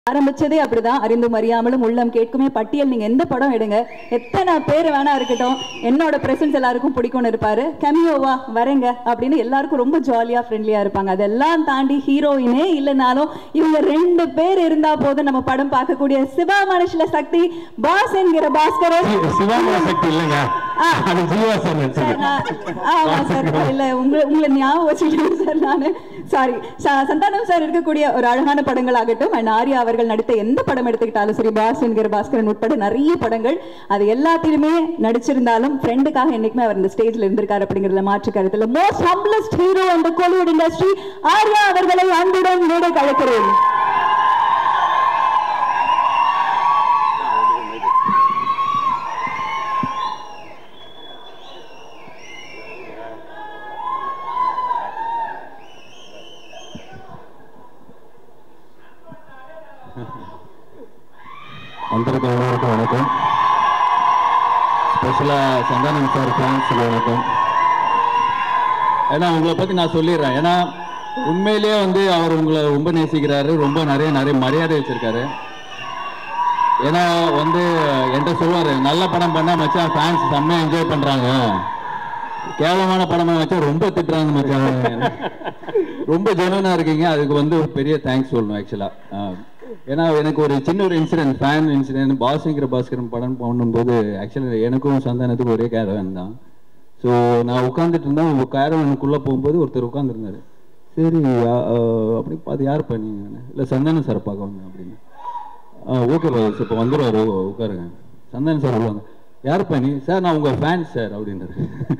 ஆரம்பிச்சதே அப்படிதான் அறிந்தும் அறியாமலும் உள்ளம் கேட்குமே பட்டியல் நீங்க எந்த படம் எடுங்க எத்தனை பேர் வேணா இருக்கட்டும் என்னோட பிரசன்ஸ் எல்லாருக்கும் பிடிக்கும்னு இருப்பாரு கெமியோவா வரேங்க அப்படின்னு எல்லாருக்கும் ரொம்ப ஜாலியா ஃப்ரெண்ட்லியா இருப்பாங்க அதெல்லாம் தாண்டி ஹீரோயினே இல்லைனாலும் இவங்க ரெண்டு பேர் இருந்தா போதும் நம்ம படம் பார்க்கக்கூடிய சிவா மனுஷல சக்தி பாஸ் என்கிற பாஸ்கரன் சிவாமண சக்தி இல்லைங்க அது ஜீவா சார் நடிச்சது சார், நான்- ஆமா சார் இல்ல உங்களை உங்களை ஞாபகம் வச்சுக்கிட்டேன் சார் நானு சாரி சந்தானம் சார் இருக்கக்கூடிய ஒரு அழகான படங்கள் ஆகட்டும் அண்ட் ஆர்யா அவர்கள் நடித்த எந்த படம் எடுத்துக்கிட்டாலும் சரி பாஸ் என்கிற பாஸ்கரன் உட்பட நிறைய படங்கள் அது எல்லாத்திலுமே நடிச்சிருந்தாலும் ஃப்ரெண்டுக்காக என்னைக்குமே அவர் இந்த ஸ்டேஜ்ல இருந்திருக்காரு அப்படிங்கிறதுல மாற்று கருத்துல மோஸ்ட் ஹம்பிளஸ்ட் ஹீரோ அந்த கோலிவுட் இண்டஸ்ட்ரி ஆர்யா அவர்களை அன்புடன் மேடை கழக்கிறேன் வந்திருக்க அனைவருக்கும் வணக்கம் ஸ்பெஷலாக சந்தானம் சார் ஃபேன்ஸுக்கு வணக்கம் ஏன்னா உங்களை பற்றி நான் சொல்லிடுறேன் ஏன்னா உண்மையிலேயே வந்து அவர் உங்களை ரொம்ப நேசிக்கிறாரு ரொம்ப நிறைய நிறைய மரியாதை வச்சிருக்காரு ஏன்னா வந்து என்கிட்ட சொல்லுவார் நல்ல படம் பண்ணால் மச்சான் ஃபேன்ஸ் செம்மையாக என்ஜாய் பண்ணுறாங்க கேவலமான படமா வச்சா ரொம்ப திட்டுறாங்க மச்சான் ரொம்ப ஜெனுவனா இருக்கீங்க அதுக்கு வந்து ஒரு பெரிய தேங்க்ஸ் சொல்லணும் ஆக்சுவலா ஏன்னா எனக்கு ஒரு சின்ன ஒரு இன்சிடென்ட் ஃபேன் இன்சிடென்ட் பாஸுங்கிற பாஸ்கரன் படம் பண்ணும்போது ஆக்சுவலி எனக்கும் சந்தானத்துக்கும் ஒரே கேரவன் தான் ஸோ நான் உட்காந்துட்டு இருந்தேன் உங்க கேரவனுக்குள்ள போகும்போது ஒருத்தர் உட்காந்துருந்தாரு சரி ஆ, ஆ, அப்படி பார்த்து யார் பண்ணீங்க இல்லை சந்தானம் சார் பார்க்க வந்தேன் அப்படின்னு ஓகே பாஸ் இப்போ வந்துடுவார் உட்காருங்க சந்தானம் சார் வருவாங்க யார் பண்ணி சார் நான் உங்கள் ஃபேன் சார் அப்படின்னாரு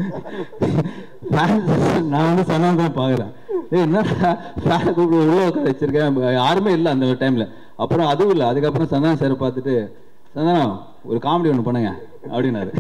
ஃபேன் நான் வந்து சந்தானம் தான் பார்க்குறேன் ஏய் என்னடா ஃபேனை கூப்பிட்டு உள்ள உட்கார வச்சிருக்கேன் யாருமே இல்லை அந்த டைமில் அப்புறம் அதுவும் இல்லை அதுக்கப்புறம் சந்தானம் சாரை பார்த்துட்டு சந்தானம் ஒரு காமெடி ஒன்று பண்ணுங்க அப்படின்னாரு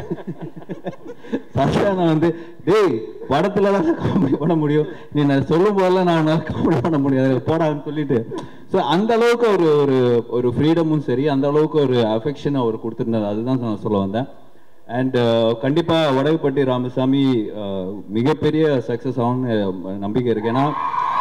சந்தானம் வந்து டேய் படத்துல தான் காமெடி பண்ண முடியும் நீ நான் சொல்லும் போதெல்லாம் நான் காமெடி பண்ண முடியாது போடான்னு சொல்லிட்டு ஸோ அந்த அளவுக்கு ஒரு ஒரு ஒரு ஃப்ரீடமும் சரி அந்த அளவுக்கு ஒரு அஃபெக்ஷன் அவர் கொடுத்துருந்தாரு அதுதான் நான் சொல்ல வந்தேன் அண்ட் கண்டிப்பா வடகுப்பட்டி ராமசாமி uh, மிகப்பெரிய சக்சஸ் ஆகும்னு நம்பிக்கை இருக்கு ஏன்னா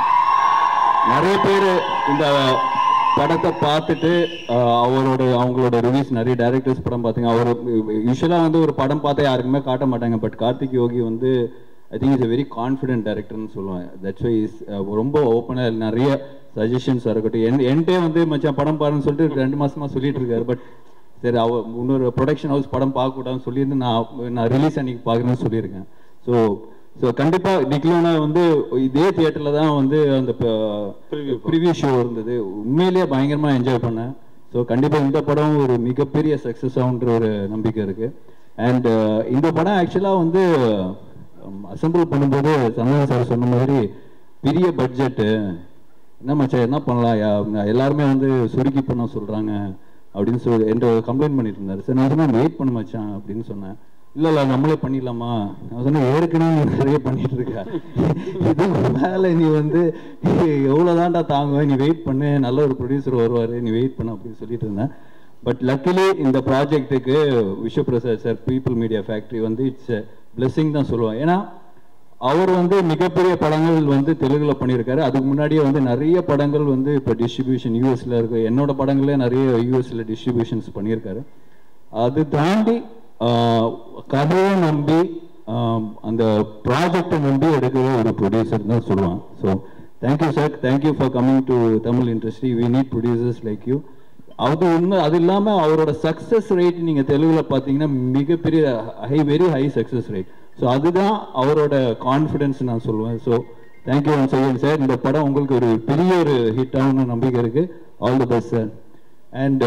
நிறைய பேர் இந்த படத்தை பார்த்துட்டு அஹ், அவரோட அவங்களோட ரிவ்யூஸ் நிறைய டைரக்டர்ஸ் படம் பார்த்தீங்க அவர் யூஸ்வலாக வந்து ஒரு படம் பார்த்தா யாருக்குமே காட்ட மாட்டாங்க பட் கார்த்திக் யோகி வந்து I think is a very confident டேரக்டர்னு சொல்லுவேன் தட்ஸ் வை இஸ் ரொம்ப ஓப்பனாக நிறைய சஜஷன்ஸ் இருக்கட்டும் என் என்கிட்டே வந்து மச்சான் படம் பாருன்னு சொல்லிட்டு ரெண்டு மாசமா சொல்லிட்டு இருக்காரு பட் சரி அவ இன்னொரு ப்ரொடக்ஷன் ஹவுஸ் படம் பார்க்கக்கூடாதுன்னு சொல்லியிருந்து நான் நான் ரிலீஸ் அன்னைக்கு பார்க்குறேன்னு சொல்லியிருக்கேன் ஸோ ஸோ கண்டிப்பா நிக்லோனா வந்து இதே தியேட்டர்ல தான் வந்து அந்த ப்ரிவியூ ஷோ இருந்தது உண்மையிலேயே பயங்கரமா என்ஜாய் பண்ணேன் ஸோ கண்டிப்பா இந்த படம் ஒரு மிகப்பெரிய சக்ஸஸ் ஆகுன்ற ஒரு நம்பிக்கை இருக்கு அண்ட் இந்த படம் ஆக்சுவலா வந்து அசம்பிள் பண்ணும்போது சந்தன சார் சொன்ன மாதிரி பெரிய பட்ஜெட்டு என்ன மச்சான் என்ன பண்ணலாம் யா- எல்லாருமே வந்து சுருக்கி பண்ண சொல்றாங்க அப்படின்னு சொல்லி என்ற கம்ப்ளைண்ட் பண்ணிட்டு இருந்தாரு சரி நான் சொன்னேன் வெயிட் பண்ண மச்சான் அப்படின்னு சொன்னேன் இல்ல இல்ல நம்மளே பண்ணிடலாமா நான் சொன்னேன் ஏற்கனவே நீ நிறைய பண்ணிட்டு இருக்க இது மேல நீ வந்து எவ்வளவுதான்டா தாங்குவ நீ வெயிட் பண்ணு நல்ல ஒரு ப்ரொடியூசர் வருவாரு நீ வெயிட் பண்ணு அப்படின்னு சொல்லிட்டு இருந்தேன் பட் லக்கிலி இந்த ப்ராஜெக்ட்டுக்கு Vishwaprasad sir people media factory வந்து இட்ஸ் பிளெஸிங் தான் சொல்லுவேன் ஏன்னா அவர் வந்து மிகப்பெரிய படங்கள் வந்து தெலுங்குல பண்ணியிருக்காரு அதுக்கு முன்னாடியே வந்து நிறைய படங்கள் வந்து இப்போ டிஸ்ட்ரிபியூஷன் யூஎஸ்ல இருக்கு என்னோட படங்களே நிறைய யூஎஸ்ல டிஸ்ட்ரிபியூஷன்ஸ் பண்ணியிருக்காரு அது தாண்டி ஆஹ், கதையை நம்பி ஆஹ், அந்த ப்ராஜெக்டை நம்பி எடுக்கிற ஒரு ப்ரொடியூசர் தான் சொல்லுவான் so thank you sir thank you for coming to Tamil industry we need producers like you அது உண்மை அது இல்லாம அவரோட சக்சஸ் ரேட் நீங்க தெலுங்குல பாத்தீங்கன்னா மிகப்பெரிய high very high success rate so அதுதான் அவரோட கான்ஃபிடன்ஸ் நான் சொல்லுவேன் so thank you one second sir இந்த படம் உங்களுக்கு ஒரு பெரிய ஒரு ஹிட் ஆகும்னு நம்பிக்கை இருக்கு all the best sir and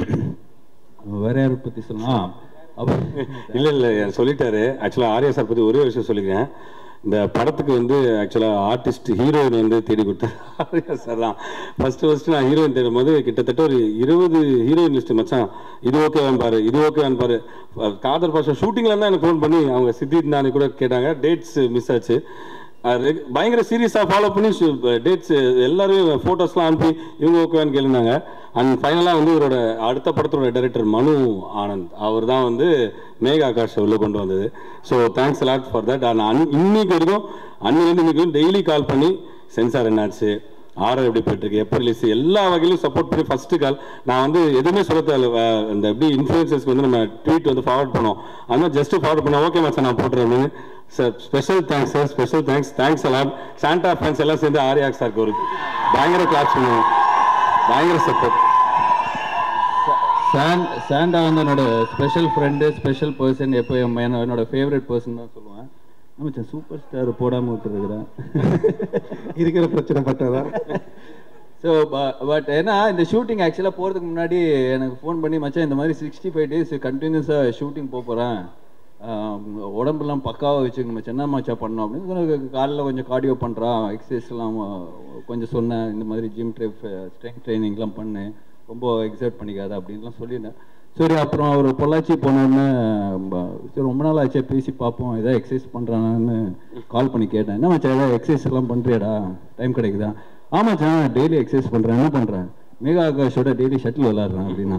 வேற யாரை பத்தி சொல்லலாம் அப்புறம் இல்ல இல்ல சொல்லிட்டாரு ஆக்சுவலா ஆர்யா சார் பத்தி ஒரே விஷயம் சொல்லிக்கிறேன் இந்த படத்துக்கு வந்து ஆக்சுவலா ஆர்டிஸ்ட் ஹீரோயின் வந்து தேடி கொடுத்தாரு ஆர்யா சார் தான் ஃபர்ஸ்ட் ஃபர்ஸ்ட் நான் ஹீரோயின் தேடும் போது கிட்டத்தட்ட ஒரு இருபது ஹீரோயின் லிஸ்ட் மச்சான் இது ஓகேவான் பாரு இது ஓகேவான் பாரு அஹ் காதல் பாஷா ஷூட்டிங்ல இருந்தா எனக்கு ஃபோன் பண்ணி அவங்க சித்தித் நானி கூட கேட்டாங்க டேட்ஸ் மிஸ் ஆச்சு அஹ் ரெ- பயங்கர சீரியஸாக ஃபாலோ பண்ணி டேட்ஸ் எல்லாரும் ஃபோட்டோஸ்லாம் அனுப்பி இவங்க ஓகேவான்னு கேளுனாங்க அண்ட் ஃபைனலாக வந்து இவரோட அடுத்த படத்தோட டைரக்டர் மனு ஆனந்த் அவர் தான் வந்து மேகா ஆகாஷ் உள்ள கொண்டு வந்தது so thanks lot for that and அன் இன்னைக்கு வரைக்கும் அன்னிலேருந்து இன்னைக்கு டெய்லி கால் பண்ணி சென்சார் என்னாச்சு ஆர்டர் எப்படி போயிட்டு இருக்கு எப்போ ரிலீஸ் எல்லா வகையிலும் சப்போர்ட் பண்ணி ஃபர்ஸ்ட் கால் நான் வந்து எதுவுமே சொல்ல தேவையில்ல அஹ் இந்த எப்படி இன்ஃபுளுசர்ஸ்க்கு வந்து நம்ம ட்வீட் வந்து ஃபார்வர்ட் பண்ணோம் அதனால ஜஸ்ட் ஃபார்வர்ட் பண்ண ஓகே மச்சான் நான் போட்டுறேன் அப்படின்னு sir special thanks sir special thanks thanks எல்லாம் சாண்டா ஃபேன்ஸ் எல்லாம் சேர்ந்து ஆரியாக் சாருக்கு ஒரு பயங்கர கிளாஸ் பண்ணுவோம் பயங்கர சப்போர்ட் சாண்ட் சாண்டா வந்து என்னோட ஸ்பெஷல் ஃப்ரெண்டு ஸ்பெஷல் பர்சன் எப்போ என் என்ன- என்னோட ஃபேவரட் பர்சன் தான் சொல்லுவேன் நம்ம சூப்பர் ஸ்டார் போடாமல் விட்டுருக்குறேன் இருக்கிற பிரச்சனை பட்டதான் ஸோ பட் ஏன்னா இந்த ஷூட்டிங் ஆக்சுவலாக போகிறதுக்கு முன்னாடி எனக்கு ஃபோன் பண்ணி மச்சான் இந்த மாதிரி சிக்ஸ்டி ஃபைவ் டேஸ் கண்டினியூஸாக ஷூட்டிங் போக போகிறேன் உடம்பெல்லாம் பக்காவாக வச்சுக்கணும் மச்சான் என்ன மச்சா பண்ணோம் அப்படின்னு சொன்னா, காலைல கொஞ்சம் கார்டியோ பண்ணுறான் எக்ஸசைஸ்லாம் கொஞ்சம் சொன்னேன் இந்த மாதிரி ஜிம் ட்ரெப் ஸ்ட்ரென்த் ட்ரைனிங்லாம் பண்ணு ரொம்ப எக்ஸர்ட் பண்ணிக்காத அப்படின்லாம் சொல்லியிருந்தேன் சரி அப்புறம் அவர் பொள்ளாச்சி போனோடனே சரி ரொம்ப நாள் ஆச்சே பேசி பார்ப்போம் ஏதாவது எக்ஸசைஸ் பண்ணுறானான்னு கால் பண்ணி கேட்டேன் என்ன மச்சான் ஏதாவது எக்ஸசைஸ் எல்லாம் பண்ணுறியாடா டைம் கிடைக்குதா ஆமாச்சான் டெய்லி எக்ஸசைஸ் பண்ணுறேன் என்ன பண்ணுறேன் மேகா ஆகாஷோட டெய்லி ஷட்டில் விளாட்றேன் அப்படின்னா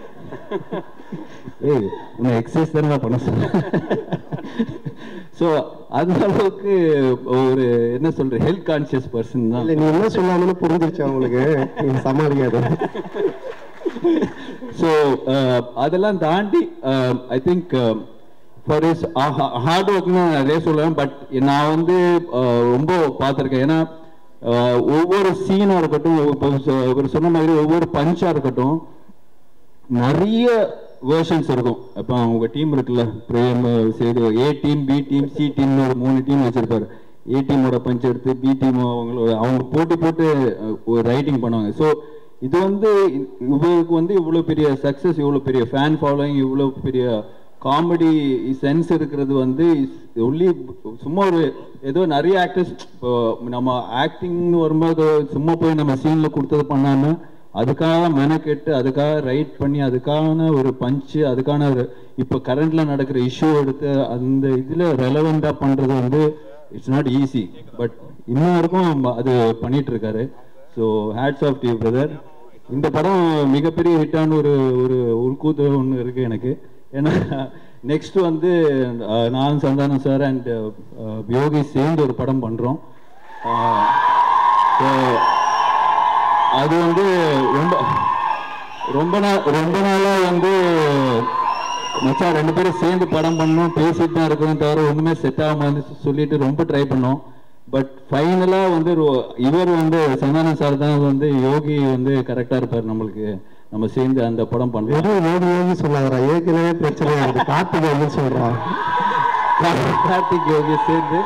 ஏய் உன்னை எக்ஸசைஸ் தானே பண்ண சொன்னேன் ஸோ அந்த அளவுக்கு ஒரு என்ன சொல்ற ஹெல்த் கான்சியஸ் பர்சன் தான் இல்ல நீ என்ன சொல்லாமனு புரிஞ்சிருச்சு அவங்களுக்கு நீங்க சமாளிக்காது ஸோ அதெல்லாம் தாண்டி I think for is hard ஒர்க்னு நிறைய சொல்லுவேன் பட் நான் வந்து uh, ரொம்ப பார்த்துருக்கேன் ஏன்னா uh, ஒவ்வொரு சீனாக இருக்கட்டும் இப்போ ஒரு சொன்ன மாதிரி ஒவ்வொரு பஞ்சாக இருக்கட்டும் நிறைய வேர்ஷன்ஸ் இருக்கும் இப்போ அவங்க டீம் இருக்குல்ல Prem Sethu A team B team C டீம்னு ஒரு மூணு டீம் வச்சிருப்பாரு ஏ டீமோட பஞ்ச் எடுத்து பி டீம் அவங்களோட அவங்க போட்டி போட்டு அஹ், ஒரு ரைட்டிங் பண்ணுவாங்க ஸோ இது வந்து இ- இவருக்கு வந்து இவ்வளோ பெரிய சக்ஸஸ் இவ்வளோ பெரிய ஃபேன் ஃபாலோயிங் இவ்வளோ பெரிய காமெடி சென்ஸ் இருக்கிறது வந்து ஒன்லி சும்மா ஒரு ஏதோ நிறைய ஆக்டர்ஸ் இப்போ நம்ம ஆக்டிங்னு வரும்போது சும்மா போய் நம்ம சீனில் கொடுத்தது பண்ணாம அதுக்காக மெனக்கெட்டு அதுக்காக ரைட் பண்ணி அதுக்கான ஒரு பஞ்சு அதுக்கான ஒரு இப்போ கரண்ட்ல நடக்கிற இஷ்யூ எடுத்து அந்த இதில் ரெலவெண்ட்டாக பண்ணுறது வந்து இட்ஸ் நாட் ஈஸி பட் இன்னும் வரைக்கும் அது பண்ணிட்டு இருக்காரு so hats off the brother இந்த படம் மிகப்பெரிய ஹிட்டான ஒரு ஒரு உள்கூத்து ஒன்று இருக்கு எனக்கு ஏன்னா நெக்ஸ்ட் வந்து அஹ், நான் சந்தானம் சார் அண்ட் யோகி சேர்ந்து ஒரு படம் பண்றோம் ஸோ அது வந்து ரொம்ப ரொம்ப நாள் ரொம்ப நாளா வந்து மச்சான் ரெண்டு பேரும் சேர்ந்து படம் பண்ணோம் பேசிட்டு தான் இருக்கணும் தவிர ஒண்ணுமே செட் ஆகாம சொல்லிட்டு ரொம்ப ட்ரை பண்ணோம் பட் ஃபைனலா வந்து ரொ- இவர் வந்து சந்தானம் சார் தான் வந்து யோகி வந்து கரெக்டா இருப்பார் நம்மளுக்கு நம்ம சேர்ந்து அந்த படம் பண்ணலாம் வெறும் யோகி யோகி சொல்லாதரா ஏற்கனவே பிரச்சனையா இருக்கு கார்த்திகை சொல்றா கார்த்திக் யோகி சேர்ந்து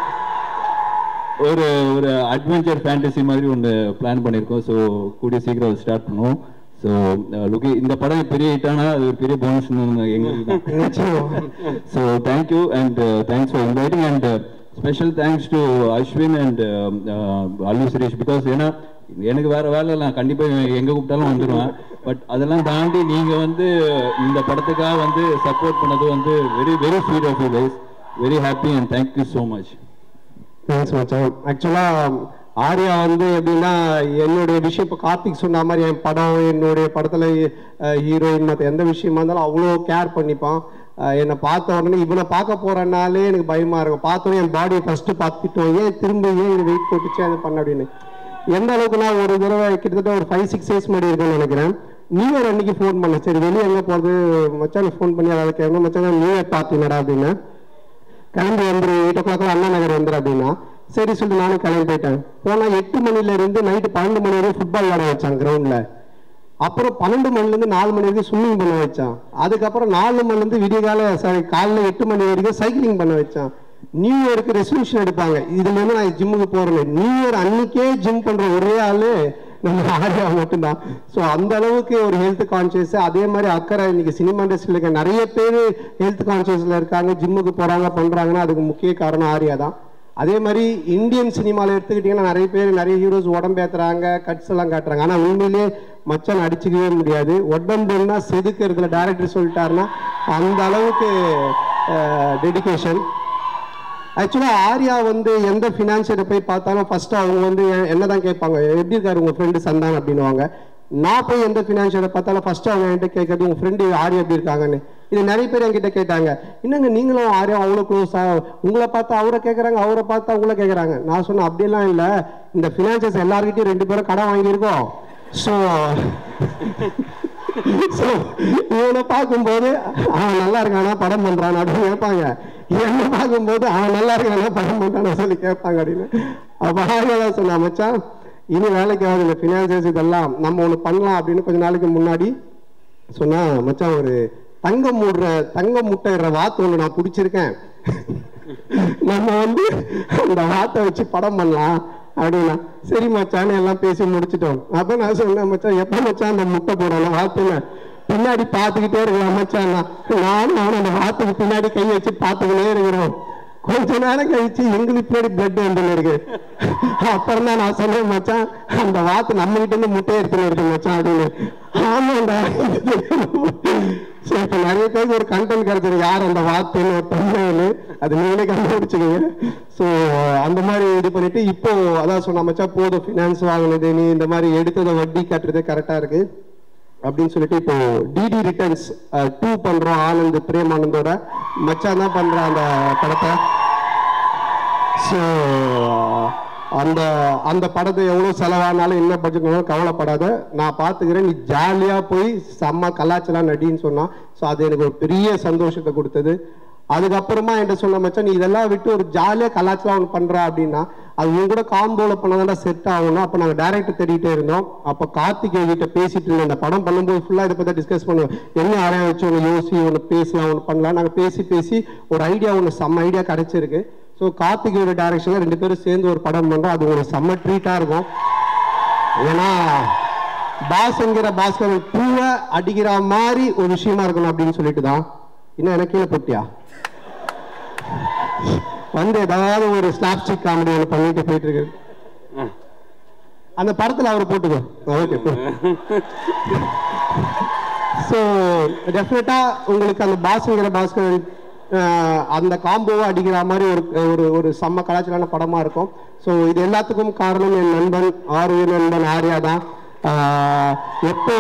ஒரு ஒரு அட்வென்ச்சர் ஃபேண்டசி மாதிரி ஒன்று பிளான் பண்ணியிருக்கோம் ஸோ கூடிய சீக்கிரம் ஸ்டார்ட் பண்ணுவோம் ஸோ லுகி இந்த படம் பெரிய ஹிட்டானா அது ஒரு பெரிய போனஸ் எங்களுக்கு தான் நிச்சயம் so thank you and thanks for inviting and special thanks to Ashwin and Allu Suresh because ஏன்னா எனக்கு வேற வேலை நான் கண்டிப்பா எங்க கூப்பிட்டாலும் வந்துடுவேன் பட் அதெல்லாம் தாண்டி நீங்க வந்து இந்த படத்துக்காக வந்து சப்போர்ட் பண்ணது வந்து very very sweet of you guys very happy and thank you so much thanks மச்சான் ஆக்சுவலா ஆர்யா வந்து எப்படின்னா என்னுடைய விஷயம் இப்போ கார்த்திக் சொன்ன மாதிரி என் படம் என்னுடைய படத்துல ஹீரோயின் மற்ற எந்த விஷயமா இருந்தாலும் அவ்வளோ கேர் பண்ணிப்பான் அஹ் என்னை பார்த்த உடனே இவனை பார்க்க போறேன்னாலே எனக்கு பயமா இருக்கும் பார்த்த உடனே என் பாடியை ஃபர்ஸ்ட் பார்த்துட்டோம் ஏன் திரும்ப ஏன் இது வெயிட் போட்டுச்சு அது பண்ண அப்படின்னு எந்த அளவுக்கு நான் ஒரு தடவை கிட்டத்தட்ட ஒரு ஃபைவ் சிக்ஸ் இயர்ஸ் முன்னாடி இருக்கும்னு நினைக்கிறேன் நியூ இயர் அன்னைக்கு ஃபோன் பண்ணேன் சரி வெளியே எங்கே போகிறது மச்சான் ஃபோன் பண்ணி அதாவது கேட்கணும் மச்சான் நியூ இயர் பார்ட்டி நடா அப்படின்னு கிளம்பி வந்துரு எயிட் ஓ கிளாக்ல அண்ணா நகர் வந்துரு அப்படின்னா சரி சொல்லிட்டு நானும் கிளம்பி போயிட்டேன் போனா எட்டு மணில இருந்து நைட்டு பன்னெண்டு மணி வரைக்கும் ஃபுட்பால் விளையாட வச்சான் கிரவுண்ட்ல அப்புறம் பன்னெண்டு மணில இருந்து நாலு மணி வரைக்கும் ஸ்விம்மிங் பண்ண வச்சான் அதுக்கப்புறம் நாலு மணில இருந்து விடிய கால சாரி காலைல எட்டு மணி வரைக்கும் சைக்கிளிங் பண்ண வச்சான் நியூ இயருக்கு ரெசல்யூஷன் எடுப்பாங்க இதுல இருந்து நான் ஜிம்முக்கு போறேன் நியூ இயர் அன்னைக்கே ஜிம் பண்ற ஒரே ஆளு நம்ம ஆர்யா மட்டும்தான் ஸோ அந்த அளவுக்கு ஒரு ஹெல்த் கான்சியஸ் அதே மாதிரி அக்கறை இன்னைக்கு சினிமா இண்டஸ்ட்ரியில் இருக்க நிறைய பேர் ஹெல்த் கான்சியஸ்ல இருக்காங்க ஜிம்முக்கு போறாங்க பண்றாங்கன்னா அதுக்கு முக்கிய காரணம் ஆர்யா தான் அதே மாதிரி இந்தியன் சினிமாவில் எடுத்துக்கிட்டிங்கன்னா நிறைய பேர் நிறைய ஹீரோஸ் உடம்பேத்துறாங்க கட்ஸ் எல்லாம் காட்டுறாங்க ஆனால் உண்மையிலேயே மச்சான் அடிச்சுக்கவே முடியாது உடம்புன்னா செதுக்கிறதுல டேரக்டர் சொல்லிட்டாருன்னா அந்த அளவுக்கு டெடிகேஷன் ஆக்சுவலாக ஆர்யா வந்து எந்த ஃபினான்ஷியரை போய் பார்த்தாலும் ஃபர்ஸ்ட் அவங்க வந்து என்ன தான் கேட்பாங்க எப்படி இருக்காரு உங்கள் ஃப்ரெண்டு சந்தான் அப்படின்னுவாங்க நான் போய் எந்த ஃபினான்ஷியரை பார்த்தாலும் ஃபர்ஸ்ட் அவங்க என்கிட்ட கேட்கறது உங்கள் ஃப்ரெண்டு ஆர்யா எப்படி இருக்காங்கன்னு இது நிறைய பேர் என்கிட்ட கேட்டாங்க என்னங்க நீங்களும் ஆரியா அவ்வளோ க்ளோஸா உங்களை பார்த்தா அவரை கேட்குறாங்க அவரை பார்த்தா உங்களை கேட்குறாங்க நான் சொன்னேன் அப்படியெல்லாம் இல்லை இந்த ஃபினான்சஸ் எல்லாருக்கிட்டையும் ரெண்டு பேரும் கடன் வாங்கியிருக்கோம் ஸோ ஸோ இவனை பார்க்கும்போது அவன் நல்லா இருக்கானா படம் பண்றான் அப்படின்னு கேட்பாங்க என்ன பார்க்கும்போது அவன் நல்லா இருக்கானா படம் பண்றான்னு சொல்லி கேட்பாங்க அப்படின்னு அப்ப ஆரியதான் சொன்னா மச்சான் இனி வேலைக்கு ஆகுது இந்த ஃபினான்சஸ் இதெல்லாம் நம்ம ஒன்று பண்ணலாம் அப்படின்னு கொஞ்ச நாளைக்கு முன்னாடி சொன்னா மச்சான் ஒரு தங்கம் மூடுற தங்கம் முட்டைற வாத்து ஒன்று நான் பிடிச்சிருக்கேன் நம்ம வந்து அந்த வாத்தை வச்சு படம் பண்ணலாம் அப்படின்னா சரி மச்சான்னு எல்லாம் பேசி முடிச்சிட்டோம் அப்ப நான் சொன்னேன் மச்சான் எப்ப மச்சான் அந்த முட்டை போடணும் வாத்துன்னு பின்னாடி பார்த்துக்கிட்டே இருக்கலாம் மச்சான் நானும் அவனும் அந்த வாத்துக்கு பின்னாடி கை வச்சு பார்த்துக்கிட்டே இருக்கிறோம் கொஞ்ச நேரம் கழிச்சு எங்களுக்கு பின்னாடி பிளட் வந்துன்னு இருக்கு அப்புறம் தான் நான் சொன்னேன் மச்சான் அந்த வாத்து நம்ம கிட்ட இருந்து முட்டையை எடுத்துன்னு இருக்கு மச்சான் அப்படின்னு ஆமாண்டா சரி இப்ப நிறைய பேருக்கு ஒரு கண்டென்ட் கிடைச்சிருக்கு யார் அந்த வாத்துன்னு ஒரு தமிழ்னு அது நீங்களே கண்டுபிடிச்சிக்கீங்க ஸோ அந்த மாதிரி இது பண்ணிட்டு இப்போ அதான் சொன்ன மச்சான் போதும் ஃபினான்ஸ் வாங்கினது நீ இந்த மாதிரி எடுத்ததை வட்டி கட்டுறது கரெக்டா இருக்கு அப்படின்னு சொல்லிட்டு இப்போ டிடி ரிட்டர்ன்ஸ் டூ பண்றோம் ஆனந்த் பிரேமானந்தோட மச்சான் தான் பண்ற அந்த படத்தை ஸோ அந்த அந்த படத்தை எவ்வளோ செலவானாலும் என்ன பட்ஜெட்னாலும் கவலைப்படாத நான் பார்த்துக்கிறேன் நீ ஜாலியாக போய் செம்ம கலாச்சலாம் நடின்னு சொன்னான் ஸோ அது எனக்கு ஒரு பெரிய சந்தோஷத்தை கொடுத்தது அதுக்கப்புறமா என்கிட்ட சொன்ன மச்சான் நீ இதெல்லாம் விட்டு ஒரு ஜாலியாக கலாச்சலாம் ஒன்று பண்ணுற அப்படின்னா அது உங்க கூட காம்போல பண்ணதாண்டா செட் ஆகணும் அப்போ நாங்கள் டேரக்டர் தேடிட்டே இருந்தோம் அப்போ கார்த்திகேய கிட்ட பேசிட்டு இருந்தோம் இந்த படம் பண்ணும்போது ஃபுல்லாக இதை பற்றி டிஸ்கஸ் பண்ணுவோம் என்ன யாரையா வச்சு ஒன்று யோசி ஒன்று பேசலாம் ஒன்று பண்ணலாம் நாங்கள் பேசி பேசி ஒரு ஐடியா ஒன்று செம்ம ஐடியா கிடைச்சிருக்கு ஸோ கார்த்திகேயோட டைரக்ஷனில் ரெண்டு பேரும் சேர்ந்து ஒரு படம் பண்ணுறோம் அது ஒரு செம்ம ட்ரீட்டாக இருக்கும் ஏன்னா பாஸ்ங்கிற பாஸ்கர் பூவை அடிக்கிற மாதிரி ஒரு விஷயமா இருக்கணும் அப்படின்னு சொல்லிட்டு தான் இன்னும் எனக்கு கீழே போட்டியா வந்து ஏதாவது ஒரு ஸ்லாப்ஸ்டிக் காமெடி ஒன்று பண்ணிட்டு போயிட்டு இருக்கு அந்த படத்துல அவர் போட்டுக்கோ ஓகே ஸோ டெஃபினட்டா உங்களுக்கு அந்த பாஸ்ங்கிற பாஸ்கர் அஹ், அந்த காம்போவை அடிக்கிற மாதிரி ஒரு ஒரு ஒரு செம்ம கலாச்சாரான படமா இருக்கும் ஸோ இது எல்லாத்துக்கும் காரணம் என் நண்பன் ஆர்வி நண்பன் ஆர்யா தான் அஹ், எப்போ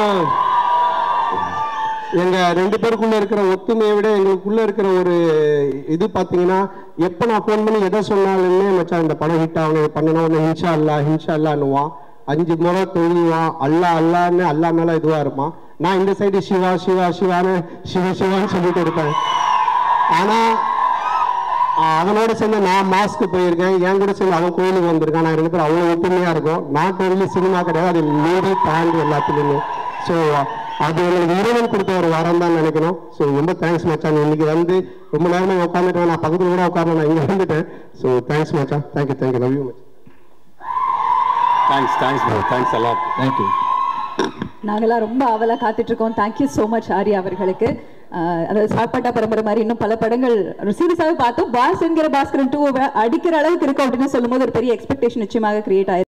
எங்க ரெண்டு பேருக்குள்ள இருக்கிற ஒத்துமையை விட எங்களுக்குள்ள இருக்கிற ஒரு இது பாத்தீங்கன்னா எப்ப நான் ஃபோன் பண்ணி எதை சொன்னாலுமே மச்சான் இந்த படம் ஹிட் ஆகணும் இது பண்ணணும் உடனே ஹின்ஷா அல்லா ஹின்ஷா அல்லான்னுவான் அஞ்சு முறை தொழுவான் அல்லா அல்லான்னு அல்லா மேல இதுவா இருப்பான் நான் இந்த சைடு சிவா சிவா சிவான்னு சிவ சிவான்னு சொல்லிட்டு இருப்பேன் ஆனா ஆஹ் அவனோட சேர்ந்து நான் மாஸ்க்கு போயிருக்கேன் என் கூட சேர்ந்து அவன் கோயிலுக்கு வந்திருக்கான் நான் ரெண்டு பேரும் அவ்வளோ ஒற்றுமையா இருக்கும் நாட் ஒன்லி சினிமா கிடையாது அது மீறி தாண்டி எல்லாத்துலேயுமே ஸோ அது எனக்கு இறைவன் கொடுத்த ஒரு வரம் தான் நினைக்கணும் ஸோ ரொம்ப தேங்க்ஸ் மச்சான் நீ இன்னைக்கு வந்து ரொம்ப நேரமா உட்காந்துட்டேன் நான் பக்கத்துல கூட உட்காரல நான் இங்க வந்துட்டேன் ஸோ தேங்க்ஸ் மச்சான் thank you thank you love you much thanks thanks bro thanks எல்லாம் தேங்க்யூ நாங்கெல்லாம் ரொம்ப ஆவலா காத்துட்டு இருக்கோம் தேங்க்யூ so மச் ஆர்யா அவர்களுக்கு ஆஹ் அதாவது சாப்பாட்டா பரம்பரை மாதிரி இன்னும் பல படங்கள் சீரியஸாவே பார்த்தோம் பாஸ் என்கிற பாஸ்கரன் டூ அடிக்கிற அளவுக்கு இருக்கும் அப்படின்னு சொல்லும்போது ஒரு பெரிய எக்ஸ்பெக்டேஷன் நிச்சயமாக கிரியேட் ஆயிருக்கு